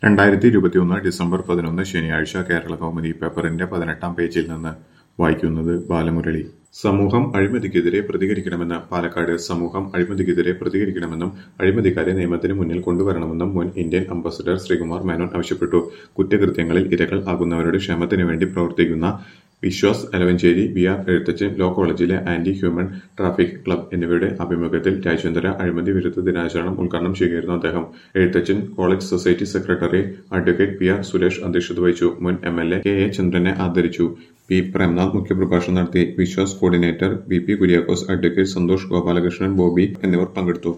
രണ്ടായിരത്തി ഇരുപത്തിയൊന്ന് ഡിസംബർ പതിനൊന്ന് ശനിയാഴ്ച കേരള കൗമുദി പേപ്പറിന്റെ പതിനെട്ടാം പേജിൽ നിന്ന് വായിക്കുന്നത് ബാലമുരളി സമൂഹം അഴിമതിക്കെതിരെ പ്രതികരിക്കണമെന്ന് പാലക്കാട് സമൂഹം അഴിമതിക്കെതിരെ പ്രതികരിക്കണമെന്നും അഴിമതിക്കാരെ നിയമത്തിന് മുന്നിൽ കൊണ്ടുവരണമെന്നും മുൻ ഇന്ത്യൻ അംബാസഡർ ശ്രീകുമാർ മേനോൻ ആവശ്യപ്പെട്ടു കുറ്റകൃത്യങ്ങളിൽ ഇരകൾ ആകുന്നവരുടെ ക്ഷേമത്തിനു വേണ്ടി പ്രവർത്തിക്കുന്ന Viswas Elavanchery B R Ezhuthachan law college anti human traffic club എന്നിവയുടെ ആഭിമുഖ്യത്തിൽ രാജ്യാന്തര അഴിമതി വിരുദ്ധ ദിനാചരണം ഉദ്ഘാടനം ചെയ്യുകയായിരുന്നു അദ്ദേഹം Ezhuthachan college society secretary advocate P R Suresh അധ്യക്ഷത വഹിച്ചു മുൻ M L A K A ചന്ദ്രനെ ആദരിച്ചു പി പ്രേംനാഥ് മുഖ്യപ്രഭാഷണം നടത്തി Viswas coordinator V P Kuriakose advocate Santhosh Gopalakrishnan Bobby എന്നിവർ പങ്കെടുത്തു